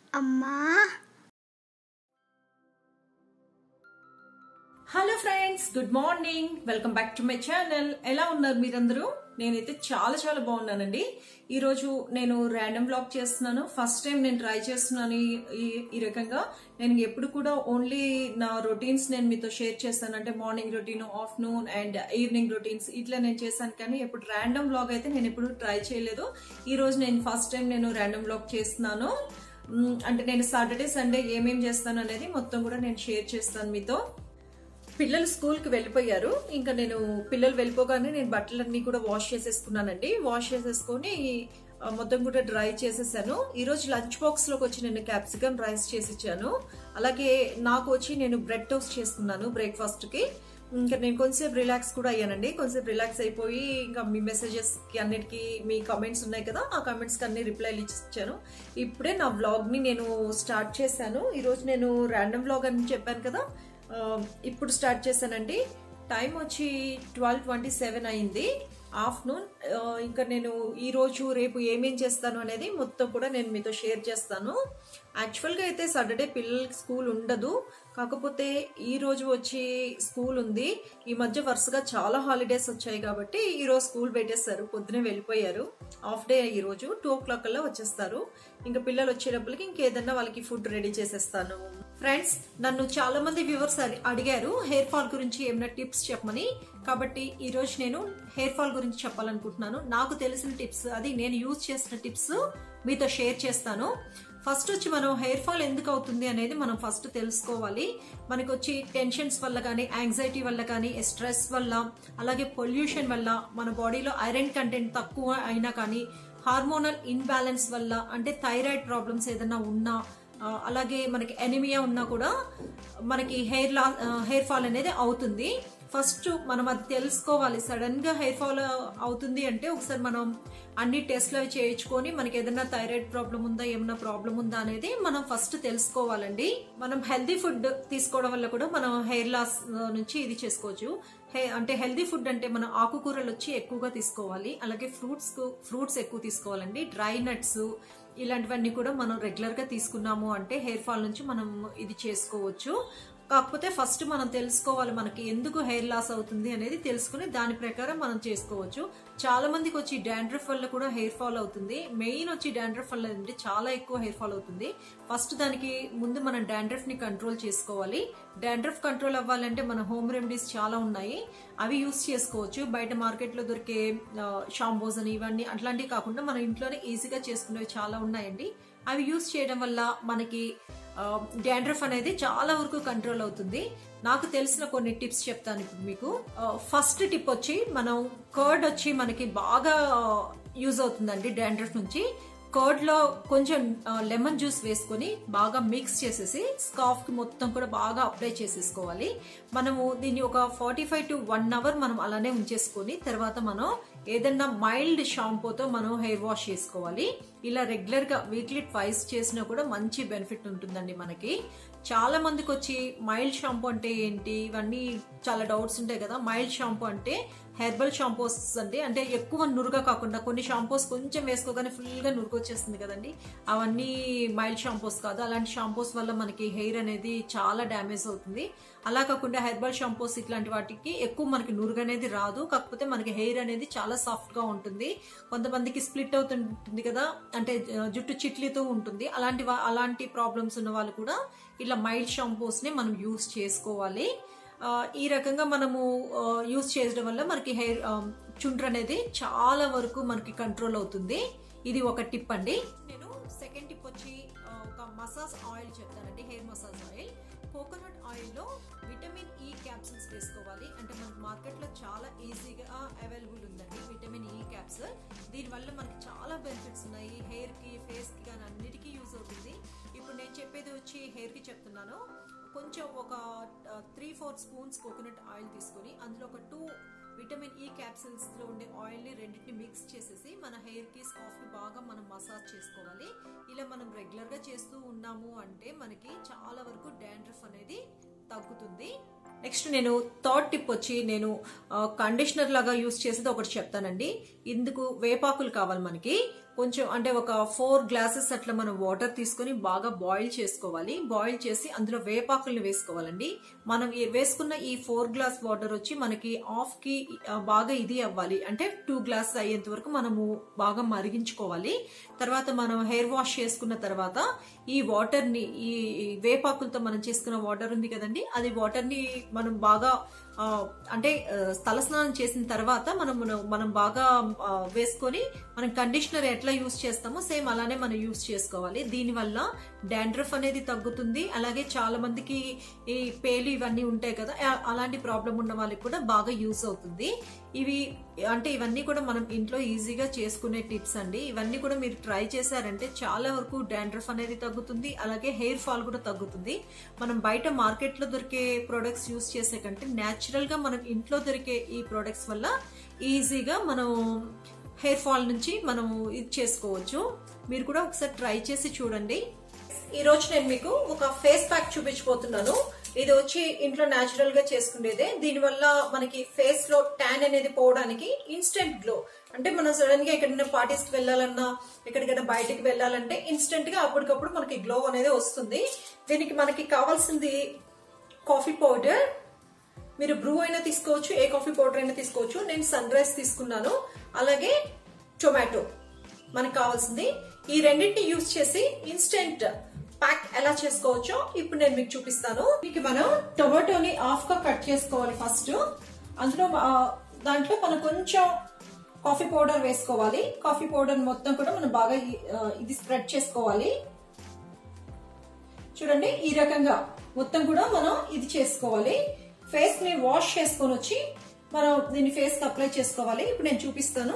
అమ్మా hello friends good morning welcome back to my channel ఎలా ఉన్నారు మీరందరూ నేనైతే చాలా చాలా బాగున్నానండి ఈ రోజు నేను ర్యాండమ్ బ్లాగ్ చేస్తున్నాను ఫస్ట్ టైం నేను ట్రై చేస్తున్నాను ఈ- ఈ- ఈ రకంగా నేను ఎప్పుడు కూడా ఓన్లీ నా రొటీన్స్ నేను మీతో షేర్ చేస్తాను అంటే morning routine afternoon and evening routines ఇట్లా నేను చేశాను కానీ ఎప్పుడు ర్యాండమ్ బ్లాగ్ అయితే నేను ఎప్పుడు ట్రై చేయలేదు ఈ రోజు నేను ఫస్ట్ టైం నేను ర్యాండమ్ బ్లాగ్ చేస్తున్నాను మ్, అంటే నేను సాటర్డే సండే ఏమేం చేస్తాను అనేది మొత్తం కూడా నేను షేర్ చేస్తాను మీతో పిల్లలు స్కూల్ కి వెళ్ళిపోయారు ఇంకా నేను పిల్లలు వెళ్ళిపోగానే నేను బట్టలన్నీ కూడా వాష్ చేసేసుకున్నానండి వాష్ చేసేసుకొని ఆ, మొత్తం కూడా డ్రై చేసేసాను ఈ రోజు లంచ్ బాక్స్ లోకి వచ్చి నేను క్యాప్సికమ్ రైస్ చేసి ఇచ్చాను అలాగే నాకు వచ్చి నేను బ్రెడ్ టోస్ట్ చేసుకున్నాను బ్రేక్ఫాస్ట్ కి ఇంకా నేను కొంచెంసేపు రిలాక్స్ కూడా అయ్యానండి కొంచెంసేపు రిలాక్స్ అయిపోయి ఇంకా మీ మెసేజెస్ కి అన్నిటికీ మీ కామెంట్స్ ఉన్నాయి కదా ఆ కామెంట్స్ కి అన్ని రిప్లైలు ఇచ్చాను ఇప్పుడే నా వ్లాగ్ ని నేను స్టార్ట్ చేశాను ఈ రోజు నేను ర్యాండమ్ వ్లాగ్ అని చెప్పాను కదా ఆ, ఇప్పుడు స్టార్ట్ చేశానండి టైం వచ్చి ట్వెల్వ్ ట్వంటీ సెవెన్ అయింది ఆఫ్టర్నూన్ ఆ, ఇంకా నేను ఈ రోజు రేపు ఏమేం చేస్తాను అనేది మొత్తం కూడా నేను మీతో షేర్ చేస్తాను యాక్చువల్గా అయితే సాటర్డే పిల్లలకి స్కూల్ ఉండదు కాకపోతే ఈ రోజు వచ్చి స్కూల్ ఉంది ఈ మధ్య వరుసగా చాలా హాలిడేస్ వచ్చాయి కాబట్టి ఈ రోజు స్కూల్ పెట్టేస్తారు పొద్దునే వెళ్ళిపోయారు హాఫ్ డే ఈ రోజు టూ ఓ క్లాక్ కల్లా వచ్చేస్తారు ఇంకా పిల్లలు వచ్చేటప్పటికి ఇంకేదన్నా వాళ్ళకి ఫుడ్ రెడీ చేసేస్తాను ఫ్రెండ్స్ నన్ను చాలా మంది వ్యూవర్స్ అడిగారు హెయిర్ ఫాల్ గురించి ఏమైనా టిప్స్ చెప్పమని కాబట్టి ఈ రోజు నేను హెయిర్ ఫాల్ గురించి చెప్పాలనుకుంటున్నాను నాకు తెలిసిన టిప్స్ అది నేను యూజ్ చేసిన టిప్స్ మీతో షేర్ చేస్తాను ఫస్ట్ వచ్చి మనం హెయిర్ ఫాల్ ఎందుకు అవుతుంది అనేది మనం ఫస్ట్ తెలుసుకోవాలి మనకు వచ్చి టెన్షన్స్ వల్ల కానీ యాంగ్జైటీ వల్ల కానీ స్ట్రెస్ వల్ల అలాగే పొల్యూషన్ వల్ల మన బాడీలో ఐరన్ కంటెంట్ తక్కువ అయినా కానీ హార్మోనల్ ఇన్బ్యాలెన్స్ వల్ల అంటే థైరాయిడ్ ప్రాబ్లమ్స్ ఏదైనా ఉన్నా ఆ, అలాగే మనకి ఎనిమియా ఉన్నా కూడా మనకి హెయిర్ లా హెయిర్ ఫాల్ అనేది అవుతుంది ఫస్ట్ మనం అది తెలుసుకోవాలి సడన్ గా హెయిర్ ఫాల్ అవుతుంది అంటే ఒకసారి మనం అన్ని టెస్ట్లు అవి చేయించుకొని మనకి ఏదైనా థైరాయిడ్ ప్రాబ్లం ఉందా ఏమైనా ప్రాబ్లం ఉందా అనేది మనం ఫస్ట్ తెలుసుకోవాలండి మనం హెల్దీ ఫుడ్ తీసుకోవడం వల్ల కూడా మనం హెయిర్ లాస్ నుంచి ఇది చేసుకోవచ్చు హే- అంటే హెల్దీ ఫుడ్ అంటే మనం ఆకుకూరలు వచ్చి ఎక్కువగా తీసుకోవాలి అలాగే ఫ్రూట్స్ ఫ్రూట్స్ ఎక్కువ తీసుకోవాలండి డ్రై నట్స్ ఇలాంటివన్నీ కూడా మనం రెగ్యులర్ గా తీసుకున్నాము అంటే హెయిర్ ఫాల్ నుంచి మనం ఇది చేసుకోవచ్చు కాకపోతే ఫస్ట్ మనం తెలుసుకోవాలి మనకి ఎందుకు హెయిర్ లాస్ అవుతుంది అనేది తెలుసుకుని దాని ప్రకారం మనం చేసుకోవచ్చు చాలా మందికి వచ్చి డాండ్రఫ్ వల్ల కూడా హెయిర్ ఫాల్ అవుతుంది మెయిన్ వచ్చి డాండ్రఫ్ వల్ల అంటే చాలా ఎక్కువ హెయిర్ ఫాల్ అవుతుంది ఫస్ట్ దానికి ముందు మనం డాండ్రఫ్ ని కంట్రోల్ చేసుకోవాలి డాండ్రఫ్ కంట్రోల్ అవ్వాలంటే మన హోమ్ రెమెడీస్ చాలా ఉన్నాయి అవి యూస్ చేసుకోవచ్చు బయట మార్కెట్ లో దొరికే షాంపూస్ అని ఇవన్నీ అట్లాంటివి కాకుండా మన ఇంట్లోనే ఈజీగా చేసుకునేవి చాలా ఉన్నాయండి అవి యూస్ చేయడం వల్ల మనకి డాండ్రఫ్ అనేది చాలా వరకు కంట్రోల్ అవుతుంది నాకు తెలిసిన కొన్ని టిప్స్ చెప్తాను ఇప్పుడు మీకు ఫస్ట్ టిప్ వచ్చి మనం కర్డ్ వచ్చి మనకి బాగా యూజ్ అవుతుందండి డాండ్రఫ్ నుంచి కర్డ్ లో కొంచెం లెమన్ జ్యూస్ వేసుకొని బాగా మిక్స్ చేసేసి స్కాఫ్ కి మొత్తం కూడా బాగా అప్లై చేసేసుకోవాలి మనము దీన్ని ఒక forty five to one hour మనం అలానే ఉంచేసుకొని తర్వాత మనం ఏదన్నా మైల్డ్ షాంపూతో మనం హెయిర్ వాష్ చేసుకోవాలి ఇలా రెగ్యులర్ గా వీక్లీ ట్వైస్ చేసినా కూడా మంచి బెనిఫిట్ ఉంటుందండి మనకి చాలా మందికి వచ్చి మైల్డ్ షాంపూ అంటే ఏంటి ఇవన్నీ చాలా డౌట్స్ ఉంటాయి కదా మైల్డ్ షాంపూ అంటే హెర్బల్ షాంపూస్ అండి అంటే ఎక్కువ నురుగా కాకుండా కొన్ని షాంపూస్ కొంచెం వేసుకోగానే ఫుల్ గా నురుగు వచ్చేస్తుంది కదండి అవన్నీ మైల్డ్ షాంపూస్ కాదు అలాంటి షాంపూస్ వల్ల మనకి హెయిర్ అనేది చాలా డ్యామేజ్ అవుతుంది అలా కాకుండా హెర్బల్ షాంపూస్ ఇట్లాంటి వాటికి ఎక్కువ మనకి నురుగు అనేది రాదు కాకపోతే మనకి హెయిర్ అనేది చాలా సాఫ్ట్ గా ఉంటుంది కొంతమందికి స్ప్లిట్ అవుతుంటుంది కదా అంటే ఆ, జుట్టు చిట్లితో ఉంటుంది అలాంటి వా- అలాంటి ప్రాబ్లమ్స్ ఉన్న వాళ్ళు కూడా ఇలా మైల్డ్ షాంపూస్ ని మనం యూస్ చేసుకోవాలి ఆ, ఈ రకంగా మనము యూస్ చేయడం వల్ల మనకి హెయిర్ చుండ్రు అనేది చాలా వరకు మనకి కంట్రోల్ అవుతుంది ఇది ఒక టిప్ అండి నేను సెకండ్ టిప్ వచ్చి ఆ, ఒక మసాజ్ ఆయిల్ చెప్తానండి hair massage oil coconut oil లో విటమిన్ ఈ క్యాప్సిల్స్ వేసుకోవాలి అంటే మనకి మార్కెట్ లో చాలా ఈజీగా అవైలబుల్ ఉందండి విటమిన్ ఈ క్యాప్సిల్ దీని వల్ల మనకి చాలా బెనిఫిట్స్ ఉన్నాయి హెయిర్ కి ఫేస్ కి కానీ అన్నిటికీ యూజ్ అవుతుంది ఇప్పుడు నేను చెప్పేది వచ్చి హెయిర్ కి చెప్తున్నాను కొంచెం ఒక three four spoons coconut oil తీసుకొని అందులో ఒక టూ విటమిన్ ఈ క్యాప్సిల్స్ లో ఉండే ఆయిల్ ని రెండింటిని మిక్స్ చేసేసి మన హెయిర్ కి స్కాఫ్ కి బాగా మనం మసాజ్ చేసుకోవాలి ఇలా మనం రెగ్యులర్ గా చేస్తూ ఉన్నాము అంటే మనకి చాలా వరకు డాండ్రఫ్ అనేది తగ్గుతుంది నెక్స్ట్ నేను థర్డ్ టిప్ వచ్చి నేను కండిషనర్ లాగా యూస్ చేసేది ఒకటి చెప్తానండి ఇందుకు వేపాకులు కావాలి మనకి కొంచెం అంటే ఒక ఫోర్ గ్లాసెస్ అట్లా మనం వాటర్ తీసుకొని బాగా బాయిల్ చేసుకోవాలి బాయిల్ చేసి అందులో వేపాకుల్ని వేసుకోవాలండి మనం ఈ- వేసుకున్న ఈ ఫోర్ గ్లాస్ వాటర్ వచ్చి మనకి హాఫ్ కి ఆ, బాగా ఇది అవ్వాలి అంటే టూ గ్లాస్ అయ్యేంత వరకు మనము బాగా మరిగించుకోవాలి తర్వాత మనం హెయిర్ వాష్ చేసుకున్న తర్వాత ఈ వాటర్ ని ఈ ఈ వేపాకులతో మనం చేసుకున్న వాటర్ ఉంది కదండి అది వాటర్ ని మనం బాగా ఆ, అంటే ఆ, తలస్నానం చేసిన తర్వాత మనం మనం- మనం బాగా ఆ, వేసుకొని మనం కండిషనర్ ఎట్లా యూస్ చేస్తామో సేమ్ అలానే మనం యూస్ చేసుకోవాలి దీనివల్ల డాండ్రఫ్ అనేది తగ్గుతుంది అలాగే చాలా మందికి ఈ పేలు ఇవన్నీ ఉంటాయి కదా ఆ- అలాంటి ప్రాబ్లం ఉన్న వాళ్ళకి కూడా బాగా యూస్ అవుతుంది ఇవి అంటే ఇవన్నీ కూడా మనం ఇంట్లో ఈజీగా చేసుకునే టిప్స్ అండి ఇవన్నీ కూడా మీరు ట్రై చేశారంటే చాలా వరకు డాండ్రఫ్ అనేది తగ్గుతుంది అలాగే హెయిర్ ఫాల్ కూడా తగ్గుతుంది మనం బయట మార్కెట్ లో దొరికే ప్రొడక్ట్స్ యూస్ చేసే కంటే న్యాచురల్ గా మనం ఇంట్లో దొరికే ఈ ప్రొడక్ట్స్ వల్ల ఈజీగా మనం హెయిర్ ఫాల్ నుంచి మనం ఇది చేసుకోవచ్చు మీరు కూడా ఒకసారి ట్రై చేసి చూడండి ఈ రోజు నేను మీకు ఒక ఫేస్ ప్యాక్ చూపించబోతున్నాను ఇది వచ్చి ఇంట్లో న్యాచురల్ గా చేసుకునేదే దీనివల్ల మనకి ఫేస్ లో ట్యాన్ అనేది పోవడానికి ఇన్స్టెంట్ గ్లో అంటే మనం సడన్ గా ఎక్కడైనా పార్టీస్ కి వెళ్ళాలన్నా ఎక్కడికైనా బయటికి వెళ్ళాలంటే ఇన్స్టెంట్ గా అప్పటికప్పుడు మనకి గ్లో అనేది వస్తుంది దీనికి మనకి కావాల్సింది కాఫీ పౌడర్ మీరు బ్రూ అయినా తీసుకోవచ్చు ఏ కాఫీ పౌడర్ అయినా తీసుకోవచ్చు నేను సన్ రైస్ తీసుకున్నాను అలాగే టొమాటో మనకు కావాల్సింది ఈ రెండింటిని యూజ్ చేసి ఇన్స్టెంట్ ప్యాక్ ఎలా చేసుకోవచ్చో ఇప్పుడు నేను మీకు చూపిస్తాను మీకు మనం టొమాటోని హాఫ్ గా కట్ చేసుకోవాలి ఫస్ట్ అందులో ఆ, దాంట్లో మనం కొంచెం కాఫీ పౌడర్ వేసుకోవాలి కాఫీ పౌడర్ మొత్తం కూడా మనం బాగా ఈ- ఆ, ఇది స్ప్రెడ్ చేసుకోవాలి చూడండి ఈ రకంగా మొత్తం కూడా మనం ఇది చేసుకోవాలి ఫేస్ ని వాష్ చేసుకొని వచ్చి మనం దీన్ని ఫేస్ కి అప్లై చేసుకోవాలి ఇప్పుడు నేను చూపిస్తాను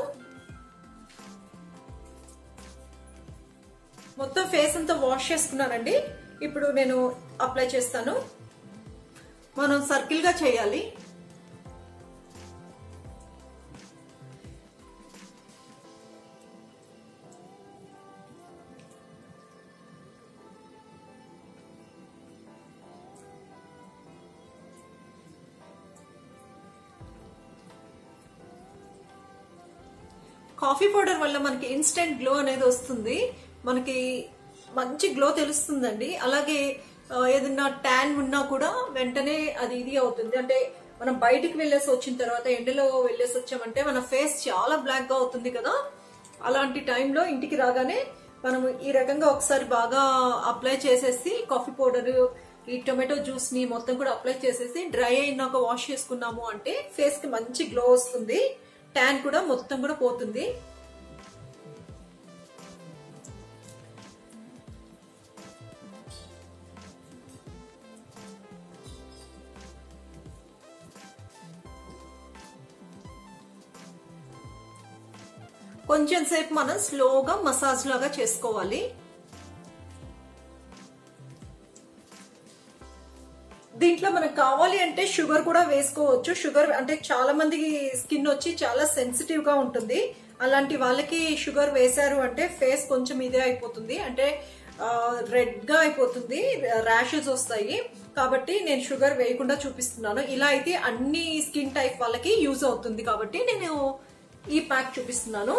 మొత్తం ఫేస్ అంతా వాష్ చేసుకున్నానండి ఇప్పుడు నేను అప్లై చేస్తాను మనం సర్కిల్ గా చేయాలి కాఫీ పౌడర్ వల్ల మనకి ఇన్స్టెంట్ గ్లో అనేది వస్తుంది మనకి మంచి గ్లో తెలుస్తుందండి అలాగే ఆ, ఏదన్నా ట్యాన్ ఉన్నా కూడా వెంటనే అది ఇది అవుతుంది అంటే మనం బయటికి వెళ్ళేసి వచ్చిన తర్వాత ఎండలో వెళ్ళేసి వచ్చామంటే మన ఫేస్ చాలా బ్లాక్ గా అవుతుంది కదా అలాంటి టైంలో ఇంటికి రాగానే మనము ఈ రకంగా ఒకసారి బాగా అప్లై చేసేసి కాఫీ పౌడర్ ఈ టొమాటో జ్యూస్ ని మొత్తం కూడా అప్లై చేసేసి డ్రై అయినాక వాష్ చేసుకున్నాము అంటే ఫేస్ కి మంచి గ్లో వస్తుంది ట్యాన్ కూడా మొత్తం కూడా పోతుంది కొంచెం సేపు మనం స్లోగా మసాజ్ లాగా చేసుకోవాలి దీంట్లో మనకు కావాలి అంటే షుగర్ కూడా వేసుకోవచ్చు షుగర్ అంటే చాలా మందికి స్కిన్ వచ్చి చాలా సెన్సిటివ్ గా ఉంటుంది అలాంటి వాళ్ళకి షుగర్ వేశారు అంటే ఫేస్ కొంచెం ఇదే అయిపోతుంది అంటే రెడ్ గా అయిపోతుంది ర్యాషెస్ వస్తాయి కాబట్టి నేను షుగర్ వేయకుండా చూపిస్తున్నాను ఇలా అయితే అన్ని స్కిన్ టైప్ వాళ్ళకి యూజ్ అవుతుంది కాబట్టి నేను ఈ ప్యాక్ చూపిస్తున్నాను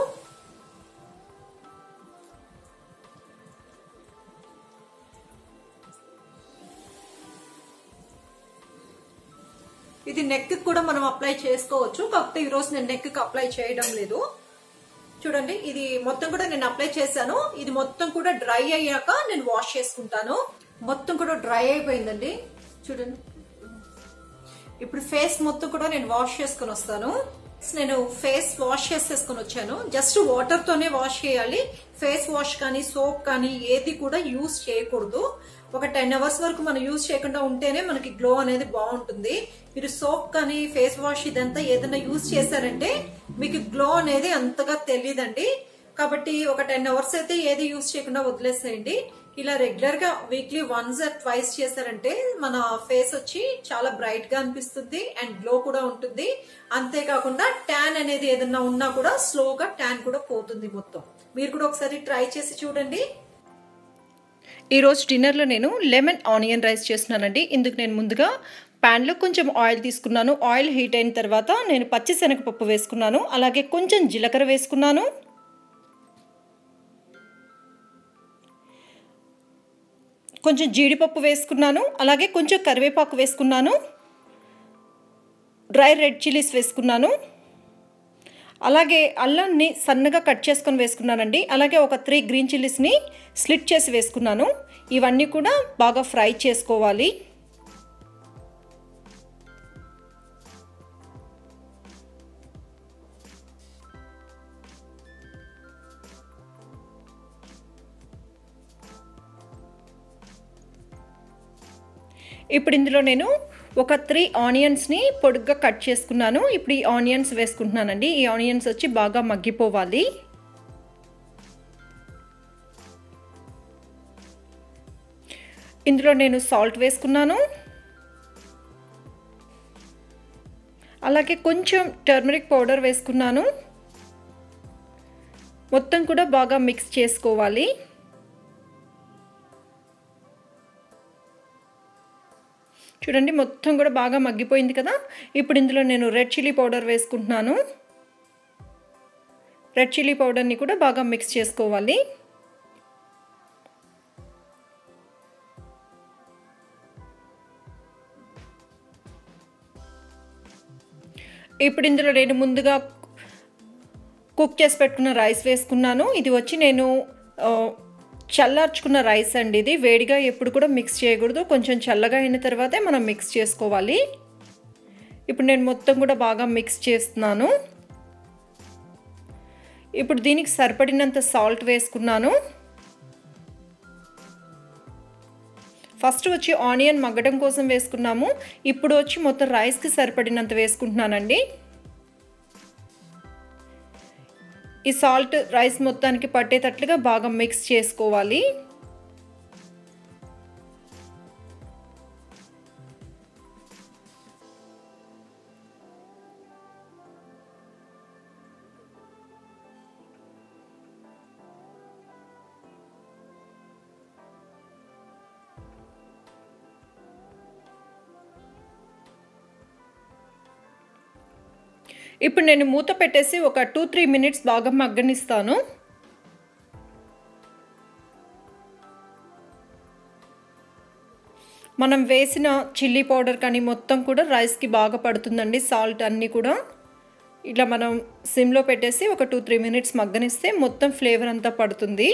ఇది నెక్ కూడా మనం అప్లై చేసుకోవచ్చు కాకపోతే ఈ రోజు నేను నెక్ కి అప్లై చేయడం లేదు చూడండి ఇది మొత్తం కూడా నేను అప్లై చేశాను ఇది మొత్తం కూడా డ్రై అయ్యాక నేను వాష్ చేసుకుంటాను మొత్తం కూడా డ్రై అయిపోయిందండి చూడండి ఇప్పుడు ఫేస్ మొత్తం కూడా నేను వాష్ చేసుకుని వస్తాను నేను ఫేస్ వాష్ చేసేసుకుని వచ్చాను జస్ట్ వాటర్ తోనే వాష్ చేయాలి ఫేస్ వాష్ కానీ సోప్ కానీ ఏది కూడా యూస్ చేయకూడదు ఒక టెన్ అవర్స్ వరకు మనం యూజ్ చేయకుండా ఉంటేనే మనకి గ్లో అనేది బాగుంటుంది మీరు సోప్ కానీ ఫేస్ వాష్ ఇదంతా ఏదైనా యూజ్ చేశారంటే మీకు గ్లో అనేది అంతగా తెలియదండి కాబట్టి ఒక టెన్ అవర్స్ అయితే ఏది యూజ్ చేయకుండా వదిలేసేయండి ఇలా రెగ్యులర్ గా వీక్లీ వన్స్ ఆర్ ట్వైస్ చేశారంటే మన ఫేస్ వచ్చి చాలా బ్రైట్ గా అనిపిస్తుంది అండ్ గ్లో కూడా ఉంటుంది అంతేకాకుండా ట్యాన్ అనేది ఏదన్నా ఉన్నా కూడా స్లోగా ట్యాన్ కూడా పోతుంది మొత్తం మీరు కూడా ఒకసారి ట్రై చేసి చూడండి ఈరోజు డిన్నర్లో నేను లెమన్ ఆనియన్ రైస్ చేస్తున్నానండి ఇందుకు నేను ముందుగా ప్యాన్లో కొంచెం ఆయిల్ తీసుకున్నాను ఆయిల్ హీట్ అయిన తర్వాత నేను పచ్చి శనగపప్పు వేసుకున్నాను అలాగే కొంచెం జీలకర్ర వేసుకున్నాను కొంచెం జీడిపప్పు వేసుకున్నాను అలాగే కొంచెం కరివేపాకు వేసుకున్నాను డ్రై రెడ్ చిల్లీస్ వేసుకున్నాను అలాగే అల్లాన్ని సన్నగా కట్ చేసుకొని వేసుకున్నానండి అలాగే ఒక త్రీ గ్రీన్ చిల్లీస్ని స్లిట్ చేసి వేసుకున్నాను ఇవన్నీ కూడా బాగా ఫ్రై చేసుకోవాలి ఇప్పుడు ఇందులో నేను ఒక త్రీ ఆనియన్స్ని పొడుగ్గా కట్ చేసుకున్నాను ఇప్పుడు ఈ ఆనియన్స్ వేసుకుంటున్నానండి ఈ ఆనియన్స్ వచ్చి బాగా మగ్గిపోవాలి ఇందులో నేను సాల్ట్ వేసుకున్నాను అలాగే కొంచెం టర్మరిక్ పౌడర్ వేసుకున్నాను మొత్తం కూడా బాగా మిక్స్ చేసుకోవాలి చూడండి మొత్తం కూడా బాగా మగ్గిపోయింది కదా ఇప్పుడు ఇందులో నేను రెడ్ చిల్లీ పౌడర్ వేసుకుంటున్నాను రెడ్ చిల్లీ పౌడర్ని కూడా బాగా మిక్స్ చేసుకోవాలి ఇప్పుడు ఇందులో నేను ముందుగా కుక్ చేసి పెట్టుకున్న రైస్ వేసుకున్నాను ఇది వచ్చి నేను చల్లార్చుకున్న రైస్ అండి ఇది వేడిగా ఎప్పుడు కూడా మిక్స్ చేయకూడదు కొంచెం చల్లగా అయిన తర్వాతే మనం మిక్స్ చేసుకోవాలి ఇప్పుడు నేను మొత్తం కూడా బాగా మిక్స్ చేస్తున్నాను ఇప్పుడు దీనికి సరిపడినంత సాల్ట్ వేసుకున్నాను ఫస్ట్ వచ్చి ఆనియన్ మగ్గడం కోసం వేసుకున్నాము ఇప్పుడు వచ్చి మొత్తం రైస్కి సరిపడినంత వేసుకుంటున్నానండి ఈ సాల్ట్ రైస్ మొత్తానికి పట్టేటట్లుగా బాగా మిక్స్ చేసుకోవాలి ఇప్పుడు నేను మూత పెట్టేసి ఒక టూ త్రీ మినిట్స్ బాగా మగ్గనిస్తాను మనం వేసిన చిల్లీ పౌడర్ కానీ మొత్తం కూడా రైస్కి బాగా పడుతుందండి సాల్ట్ అన్నీ కూడా ఇట్లా మనం సిమ్లో పెట్టేసి ఒక టూ త్రీ మినిట్స్ మగ్గనిస్తే మొత్తం ఫ్లేవర్ అంతా పడుతుంది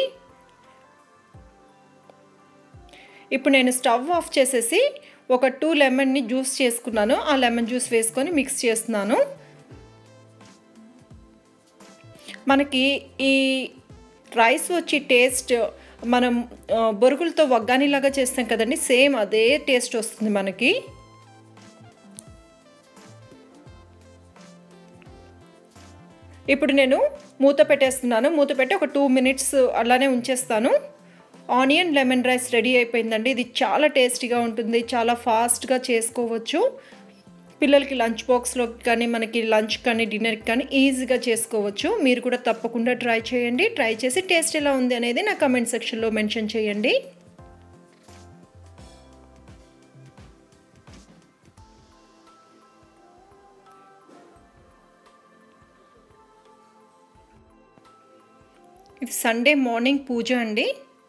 ఇప్పుడు నేను స్టవ్ ఆఫ్ చేసేసి ఒక టూ లెమన్ని జ్యూస్ చేసుకున్నాను ఆ లెమన్ జ్యూస్ వేసుకొని మిక్స్ చేస్తున్నాను మనకి ఈ రైస్ వచ్చి టేస్ట్ మనం బొరుగులతో వగ్గానిలాగా చేస్తాం కదండి సేమ్ అదే టేస్ట్ వస్తుంది మనకి ఇప్పుడు నేను మూత పెట్టేస్తున్నాను మూత పెట్టి ఒక టూ మినిట్స్ అలానే ఉంచేస్తాను ఆనియన్ లెమన్ రైస్ రెడీ అయిపోయిందండి ఇది చాలా టేస్టీగా ఉంటుంది చాలా ఫాస్ట్గా చేసుకోవచ్చు పిల్లలకి లంచ్ బాక్స్లో కానీ మనకి లంచ్ కానీ డిన్నర్కి కానీ ఈజీగా చేసుకోవచ్చు మీరు కూడా తప్పకుండా ట్రై చేయండి ట్రై చేసి టేస్ట్ ఎలా ఉంది అనేది నా కమెంట్ సెక్షన్లో మెన్షన్ చేయండి ఇది సండే మార్నింగ్ పూజ అండి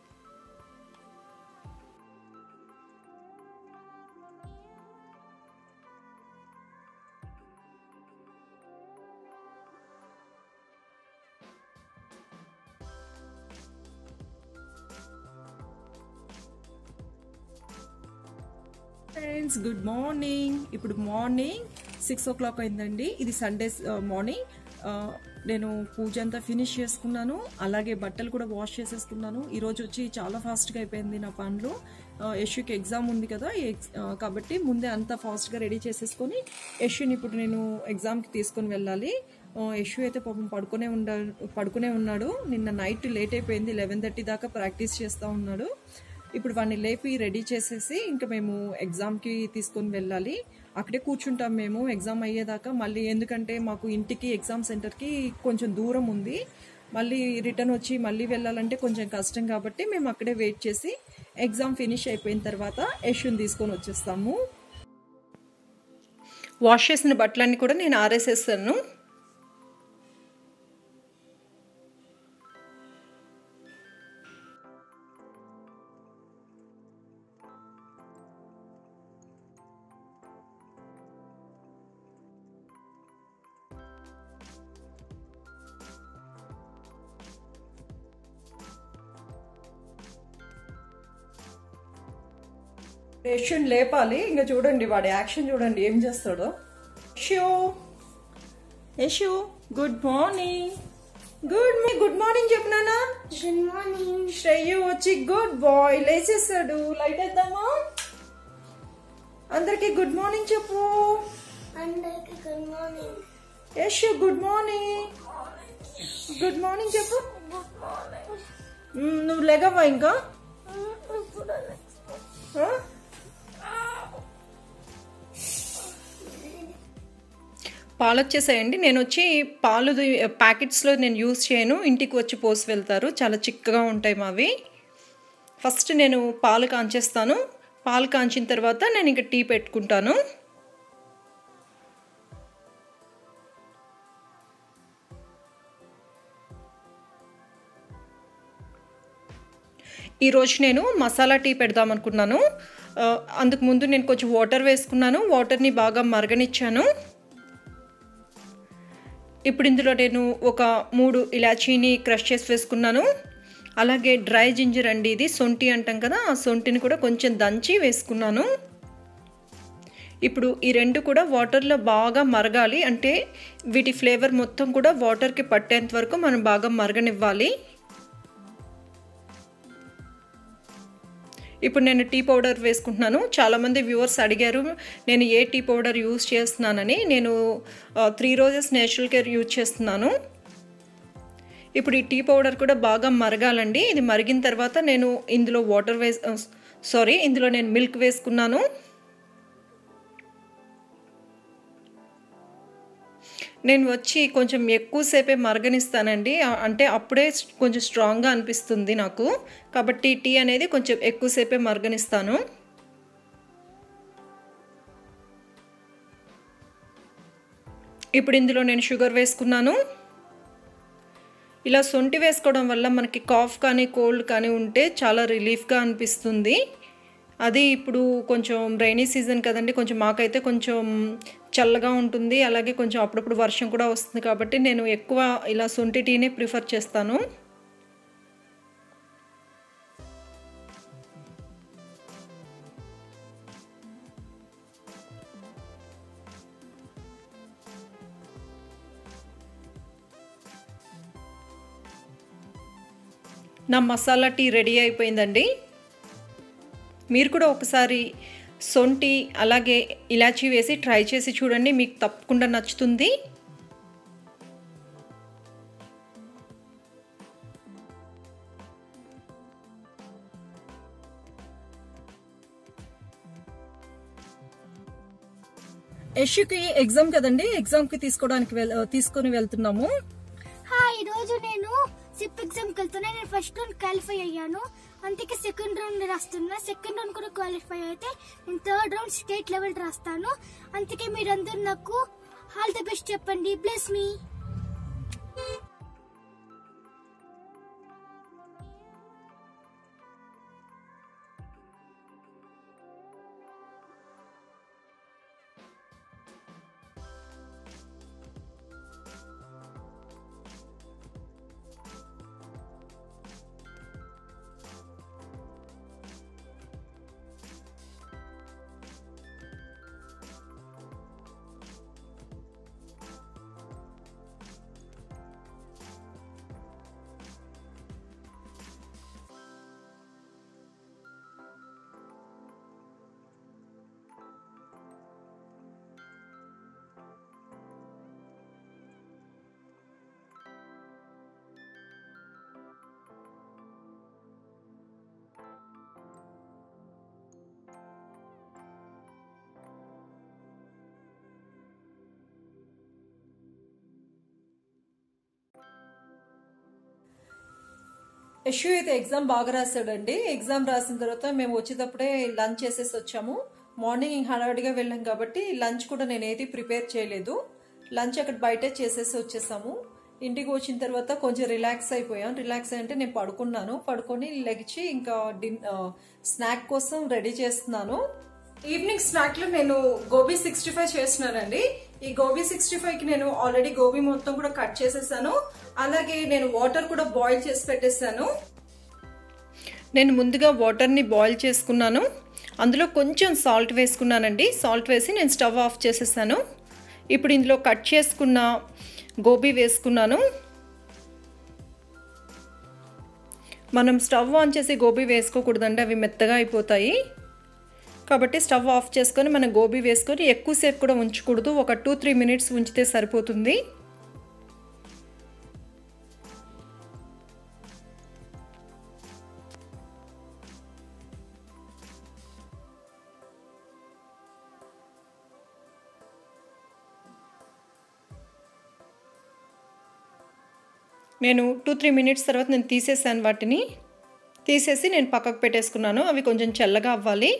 ఫ్రెండ్స్ గుడ్ మార్నింగ్ ఇప్పుడు మార్నింగ్ సిక్స్ ఓ క్లాక్ అయిందండి ఇది సండే మార్నింగ్ నేను పూజ అంతా ఫినిష్ చేసుకున్నాను అలాగే బట్టలు కూడా వాష్ చేసేసుకున్నాను ఈరోజు వచ్చి చాలా ఫాస్ట్గా అయిపోయింది నా పనులు యశ్యుకి ఎగ్జామ్ ఉంది కదా ఈ ఎగ్జ్- ఆ, కాబట్టి ముందే అంతా ఫాస్ట్గా రెడీ చేసేసుకొని యశ్యుని ఇప్పుడు నేను ఎగ్జామ్కి తీసుకొని వెళ్ళాలి ఆ, యశ్యు అయితే పాపం పడుకునే ఉండ పడుకునే ఉన్నాడు నిన్న నైట్ లేట్ అయిపోయింది లెవెన్ థర్టీ దాకా ప్రాక్టీస్ చేస్తూ ఉన్నాడు ఇప్పుడు వాడిని లేపి రెడీ చేసేసి ఇంకా మేము ఎగ్జామ్కి తీసుకొని వెళ్ళాలి అక్కడే కూర్చుంటాం మేము ఎగ్జామ్ అయ్యేదాకా మళ్ళీ ఎందుకంటే మాకు ఇంటికి ఎగ్జామ్ సెంటర్కి కొంచెం దూరం ఉంది మళ్ళీ రిటర్న్ వచ్చి మళ్ళీ వెళ్ళాలంటే కొంచెం కష్టం కాబట్టి మేము అక్కడే వెయిట్ చేసి ఎగ్జామ్ ఫినిష్ అయిపోయిన తర్వాత యశుని తీసుకొని వచ్చేస్తాము వాష్ చేసిన బట్టలన్నీ కూడా నేను ఆరేసేస్తాను యశ్యుని లేపాలి ఇంకా చూడండి వాడి యాక్షన్ చూడండి ఏం చేస్తాడో Yashu Yashu good morning good మీ గుడ్ మార్నింగ్ చెప్పినానా గుడ్ మార్నింగ్ శ్రేయు వచ్చి గుడ్ బాయ్ లేచేసాడు లైట్ వేద్దామా అందరికి గుడ్ మార్నింగ్ చెప్పు అందరికి good morning Yashu good morning good morning చెప్పు గుడ్ మార్నింగ్ మ్, నువ్వు లెగవా ఇంకా ఇప్పుడు ఆ? పాలు వచ్చేసాయండి నేను వచ్చి పాలు ప్యాకెట్స్లో నేను యూస్ చేయను ఇంటికి వచ్చి పోసి వెళ్తారు చాలా చిక్కగా ఉంటాయి మావి ఫస్ట్ నేను పాలు కాంచేస్తాను పాలు కాంచిన తర్వాత నేను ఇంకా టీ పెట్టుకుంటాను ఈరోజు నేను మసాలా టీ పెడదాం అనుకున్నాను ఆ, అందుకు ముందు నేను కొంచెం వాటర్ వేసుకున్నాను వాటర్ని బాగా మరగనిచ్చాను ఇప్పుడు ఇందులో నేను ఒక మూడు ఇలాచీని క్రష్ చేసి వేసుకున్నాను అలాగే డ్రై జింజర్ అండి ఇది సొంటి అంటాం కదా ఆ సొంటిని కూడా కొంచెం దంచి వేసుకున్నాను ఇప్పుడు ఈ రెండు కూడా వాటర్లో బాగా మరగాలి అంటే వీటి ఫ్లేవర్ మొత్తం కూడా వాటర్కి పట్టేంత వరకు మనం బాగా మరగనివ్వాలి ఇప్పుడు నేను టీ పౌడర్ వేసుకుంటున్నాను చాలామంది వ్యూవర్స్ అడిగారు నేను ఏ టీ పౌడర్ యూస్ చేస్తున్నానని నేను Three Roses natural care use చేస్తున్నాను ఇప్పుడు ఈ టీ పౌడర్ కూడా బాగా మరగాలండి ఇది మరిగిన తర్వాత నేను ఇందులో వాటర్ వేస్ సారీ ఇందులో నేను మిల్క్ వేసుకున్నాను నేను వచ్చి కొంచెం ఎక్కువసేపే మరగనిస్తానండి ఆ- అంటే అప్పుడే స్- కొంచెం స్ట్రాంగ్గా అనిపిస్తుంది నాకు కాబట్టి టీ అనేది కొంచెం ఎక్కువసేపే మరగనిస్తాను ఇప్పుడు ఇందులో నేను షుగర్ వేసుకున్నాను ఇలా సొంటి వేసుకోవడం వల్ల మనకి కాఫ్ కానీ కోల్డ్ కానీ ఉంటే చాలా రిలీఫ్గా అనిపిస్తుంది అది ఇప్పుడు కొంచెం రైనీ సీజన్ కదండి కొంచెం మాకైతే కొంచెం చల్లగా ఉంటుంది అలాగే కొంచెం అప్పుడప్పుడు వర్షం కూడా వస్తుంది కాబట్టి నేను ఎక్కువ ఇలా సొంటి టీనే ప్రిఫర్ చేస్తాను నా మసాలా టీ రెడీ అయిపోయిందండి మీరు కూడా ఒకసారి సొంటి అలాగే ఇలాచీ వేసి ట్రై చేసి చూడండి మీకు తప్పకుండా నచ్చుతుంది యశుకి ఎగ్జామ్ కదండి ఎగ్జామ్కి తీసుకోవడానికి వెల్ తీసుకొని వెళ్తున్నాము హాయ్ ఈ రోజు నేను సిప్ ఎగ్జామ్ కి వెళ్తున్నా నేను ఫస్ట్ రౌండ్ క్వాలిఫై అయ్యాను అందుకే సెకండ్ రౌండ్ రాస్తున్నా సెకండ్ రౌండ్ కూడా క్వాలిఫై అయితే నేను థర్డ్ రౌండ్ స్టేట్ లెవెల్ రాస్తాను అందుకే మీరందరూ నాకు ఆల్ ది బెస్ట్ చెప్పండి బ్లెస్ మీ యశు అయితే ఎగ్జామ్ బాగా రాశాడండి ఎగ్జామ్ రాసిన తర్వాత మేము వచ్చేటప్పుడే లంచ్ చేసేసి వచ్చాము మార్నింగ్ ఇంక హడావిడిగా వెళ్ళాం కాబట్టి లంచ్ కూడా నేను ఏది ప్రిపేర్ చేయలేదు లంచ్ అక్కడ బయటే చేసేసి వచ్చేసాము ఇంటికి వచ్చిన తర్వాత కొంచెం రిలాక్స్ అయిపోయాం రిలాక్స్ అంటే నేను పడుకున్నాను పడుకొని లెగిచి ఇంకా డిన్ స్నాక్ కోసం రెడీ చేస్తున్నాను ఈవినింగ్ స్నాక్ లో నేను గోబీ సిక్స్టీ ఫైవ్ చేస్తున్నానండి ఈ గోబీ సిక్స్టీ ఫైవ్ కి నేను ఆల్రెడీ గోబీ మొత్తం కూడా కట్ చేసేసాను అలాగే నేను వాటర్ కూడా బాయిల్ చేసి పెట్టేశాను నేను ముందుగా వాటర్ని బాయిల్ చేసుకున్నాను అందులో కొంచెం సాల్ట్ వేసుకున్నానండి సాల్ట్ వేసి నేను స్టవ్ ఆఫ్ చేసేసాను ఇప్పుడు ఇందులో కట్ చేసుకున్న గోబీ వేసుకున్నాను మనం స్టవ్ ఆన్ చేసి గోబీ వేసుకోకూడదండి అవి మెత్తగా అయిపోతాయి కాబట్టి స్టవ్ ఆఫ్ చేసుకొని మనం గోబీ వేసుకొని ఎక్కువసేపు కూడా ఉంచకూడదు ఒక టూ త్రీ మినిట్స్ ఉంచితే సరిపోతుంది నేను టూ త్రీ మినిట్స్ తర్వాత నేను తీసేసాను వాటిని తీసేసి నేను పక్కకు పెట్టేసుకున్నాను అవి కొంచెం చల్లగా అవ్వాలి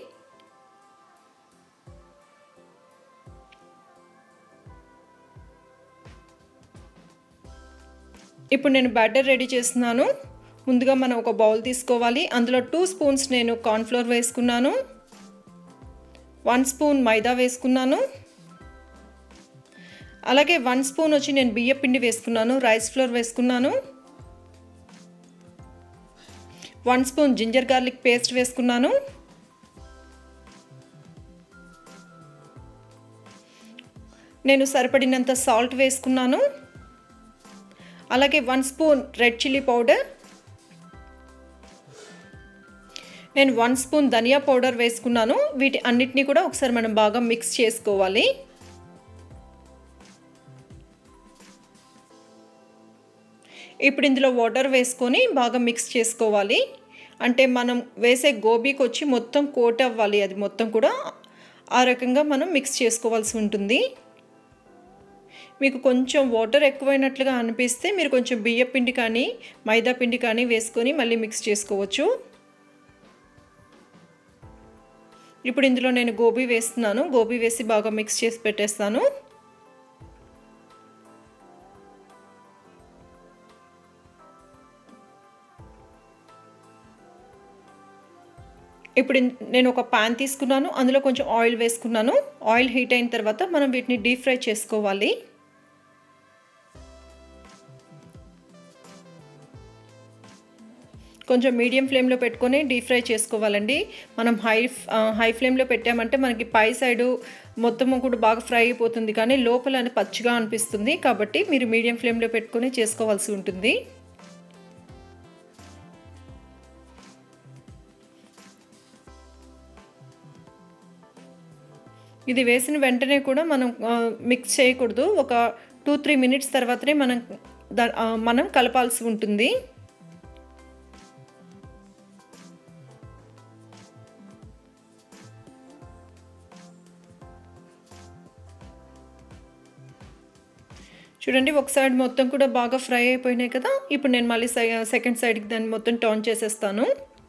ఇప్పుడు నేను బ్యాటర్ రెడీ చేస్తున్నాను ముందుగా మనం ఒక బౌల్ తీసుకోవాలి అందులో టూ స్పూన్స్ నేను కార్న్ఫ్లోర్ వేసుకున్నాను వన్ స్పూన్ మైదా వేసుకున్నాను అలాగే వన్ స్పూన్ వచ్చి నేను బియ్య పిండి వేసుకున్నాను రైస్ ఫ్లోర్ వేసుకున్నాను one spoon ginger garlic paste వేసుకున్నాను నేను సరిపడినంత సాల్ట్ వేసుకున్నాను అలాగే one spoon red chilli powder నేను వన్ స్పూన్ ధనియా పౌడర్ వేసుకున్నాను వీటి అన్నిటినీ కూడా ఒకసారి మనం బాగా మిక్స్ చేసుకోవాలి ఇప్పుడు ఇందులో వాటర్ వేసుకొని బాగా మిక్స్ చేసుకోవాలి అంటే మనం వేసే గోబీకి వచ్చి మొత్తం కోట్ అవ్వాలి అది మొత్తం కూడా ఆ రకంగా మనం మిక్స్ చేసుకోవాల్సి ఉంటుంది మీకు కొంచెం వాటర్ ఎక్కువైనట్లుగా అనిపిస్తే మీరు కొంచెం బియ్య పిండి కానీ మైదా పిండి కానీ వేసుకొని మళ్ళీ మిక్స్ చేసుకోవచ్చు ఇప్పుడు ఇందులో నేను గోబీ వేస్తున్నాను గోబీ వేసి బాగా మిక్స్ చేసి పెట్టేస్తాను ఇప్పుడు నేను ఒక పాన్ తీసుకున్నాను అందులో కొంచెం ఆయిల్ వేసుకున్నాను ఆయిల్ హీట్ అయిన తర్వాత మనం వీటిని డీప్ ఫ్రై చేసుకోవాలి కొంచెం మీడియం ఫ్లేమ్లో పెట్టుకొని డీప్ ఫ్రై చేసుకోవాలండి మనం హై హై ఫ్లేమ్లో పెట్టామంటే మనకి పై సైడు మొత్తము కూడా బాగా ఫ్రై అయిపోతుంది కానీ లోపల పచ్చిగా అనిపిస్తుంది కాబట్టి మీరు మీడియం ఫ్లేమ్లో పెట్టుకొని చేసుకోవాల్సి ఉంటుంది ఇది వేసిన వెంటనే కూడా మనం మిక్స్ చేయకూడదు ఒక టూ త్రీ మినిట్స్ తర్వాతనే మనం మనం కలపాల్సి ఉంటుంది చూడండి ఒక సైడ్ మొత్తం కూడా బాగా ఫ్రై అయిపోయినాయి కదా ఇప్పుడు నేను మళ్ళీ సెకండ్ సైడ్కి దాన్ని మొత్తం టర్న్ చేసేస్తాను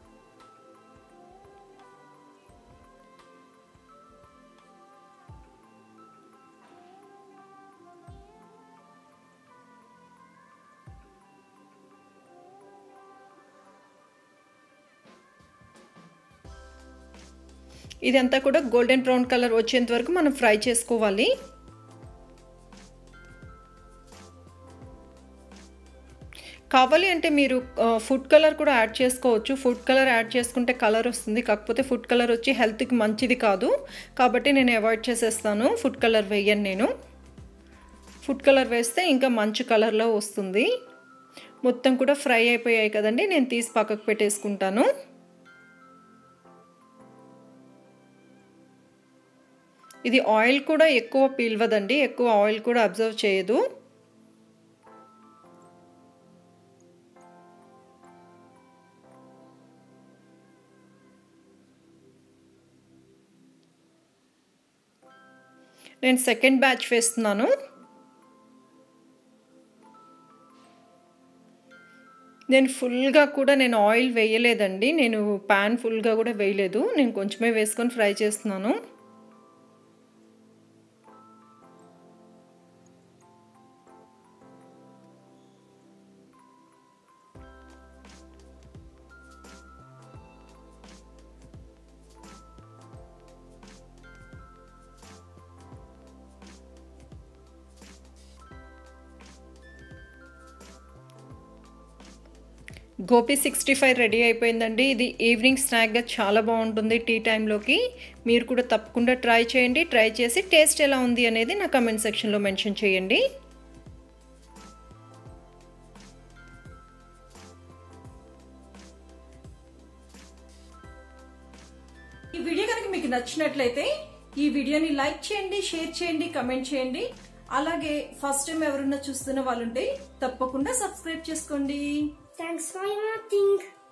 ఇదంతా కూడా గోల్డెన్ బ్రౌన్ కలర్ వచ్చేంత వరకు మనం ఫ్రై చేసుకోవాలి కావాలి అంటే మీరు ఫుడ్ కలర్ కూడా యాడ్ చేసుకోవచ్చు ఫుడ్ కలర్ యాడ్ చేసుకుంటే కలర్ వస్తుంది కాకపోతే ఫుడ్ కలర్ వచ్చి హెల్త్కి మంచిది కాదు కాబట్టి నేను అవాయిడ్ చేసేస్తాను ఫుడ్ కలర్ వేయను నేను ఫుడ్ కలర్ వేస్తే ఇంకా మంచి కలర్లో వస్తుంది మొత్తం కూడా ఫ్రై అయిపోయాయి కదండి నేను తీసి పక్కకు పెట్టేసుకుంటాను ఇది ఆయిల్ కూడా ఎక్కువ పీల్వదండి ఎక్కువ ఆయిల్ కూడా అబ్జర్వ్ చేయదు నేను సెకండ్ బ్యాచ్ వేస్తున్నాను నేను ఫుల్గా కూడా నేను ఆయిల్ వేయలేదండి నేను ప్యాన్ ఫుల్గా కూడా వేయలేదు నేను కొంచెమే వేసుకొని ఫ్రై చేస్తున్నాను గోపీ సిక్స్టీ ఫైవ్ రెడీ అయిపోయిందండి ఇది ఈవినింగ్ స్నాక్గా చాలా బాగుంటుంది టీ టైంలోకి మీరు కూడా తప్పకుండా ట్రై చేయండి ట్రై చేసి టేస్ట్ ఎలా ఉంది అనేది నా కమెంట్ సెక్షన్లో మెన్షన్ చేయండి ఈ వీడియో కనుక మీకు నచ్చినట్లయితే ఈ వీడియోని లైక్ చేయండి షేర్ చేయండి కమెంట్ చేయండి అలాగే ఫస్ట్ టైం ఎవరన్నా చూస్తున్న వాళ్ళుంటే తప్పకుండా సబ్స్క్రైబ్ చేసుకోండి థ్యాంక్స్ ఫర్ వాచింగ్